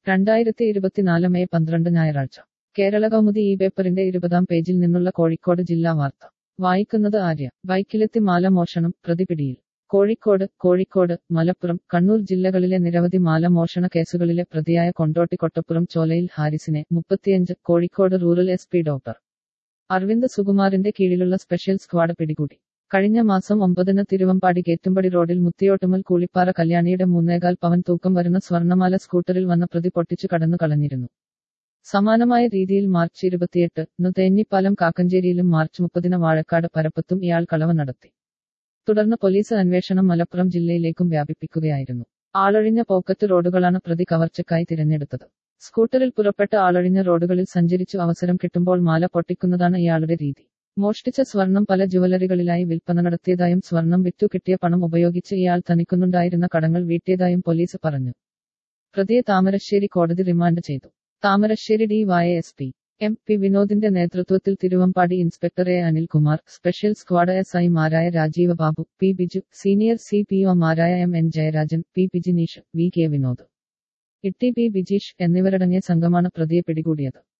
രണ്ടായിരത്തി ഇരുപത്തിനാല് മെയ് പന്ത്രണ്ട് ഞായറാഴ്ച കേരള കൗമുദി ഈ പേപ്പറിന്റെ ഇരുപതാം പേജിൽ നിന്നുള്ള കോഴിക്കോട് ജില്ലാ വാർത്ത വായിക്കുന്നത് ആര്യ ബൈക്കിലെത്തി മാല മോഷണം പ്രതിപിടിയിൽ കോഴിക്കോട് കോഴിക്കോട് മലപ്പുറം കണ്ണൂർ ജില്ലകളിലെ നിരവധി മാല മോഷണ കേസുകളിലെ പ്രതിയായ കൊണ്ടോട്ടി കൊട്ടപ്പുറം ചോലയിൽ ഹാരിസിനെ മുപ്പത്തിയഞ്ച് Kozhikode rural S P doctor Aravind സുകുമാറിന്റെ കീഴിലുള്ള സ്പെഷ്യൽ സ്ക്വാഡ് പിടികൂടി കഴിഞ്ഞ മാസം ഒമ്പതിന് തിരുവമ്പാടി കേറ്റുംപടി റോഡിൽ മുത്തിയോട്ടുമൽ കൂളിപ്പാറ കല്യാണിയുടെ മൂന്നേകാൽ പവൻ തൂക്കം വരുന്ന സ്വർണമാല സ്കൂട്ടറിൽ വന്ന പ്രതി പൊട്ടിച്ചു കടന്നു കളഞ്ഞിരുന്നു സമാനമായ രീതിയിൽ മാർച്ച് ഇരുപത്തിയെട്ട് ന് തേഞ്ഞിപ്പാലം കാക്കഞ്ചേരിയിലും മാർച്ച് മുപ്പതിന് വാഴക്കാട് പരപ്പത്തും ഇയാൾ കളവ് നടത്തി തുടർന്ന് പോലീസ് അന്വേഷണം മലപ്പുറം ജില്ലയിലേക്കും വ്യാപിപ്പിക്കുകയായിരുന്നു ആളൊഴിഞ്ഞ പോക്കറ്റ് റോഡുകളാണ് പ്രതി കവർച്ചയ്ക്കായി തിരഞ്ഞെടുത്തത് സ്കൂട്ടറിൽ പുറപ്പെട്ട ആളൊഴിഞ്ഞ റോഡുകളിൽ സഞ്ചരിച്ചു അവസരം കിട്ടുമ്പോൾ മാല പൊട്ടിക്കുന്നതാണ് ഇയാളുടെ രീതി മോഷ്ടിച്ച സ്വർണം പല ജുവലറികളിലായി വിൽപ്പന നടത്തിയതായും സ്വർണം വിറ്റു കിട്ടിയ പണം ഉപയോഗിച്ച് ഇയാൾ തനിക്കുന്നുണ്ടായിരുന്ന കടങ്ങൾ വീട്ടിയതായും പോലീസ് പറഞ്ഞു പ്രതിയെ താമരശ്ശേരി കോടതി റിമാൻഡ് ചെയ്തു Thamarassery D Y S P M P വിനോദിന്റെ നേതൃത്വത്തിൽ Thiruvambady inspector A Anilkumar special squad S ഐമാരായ Rajeeva Babu P Biju senior C P ഒമാരായ M N Jayarajan P P Jineesh V K Vinod Itty P Bijeesh എന്നിവരടങ്ങിയ സംഘമാണ് പ്രതിയെ പിടികൂടിയത്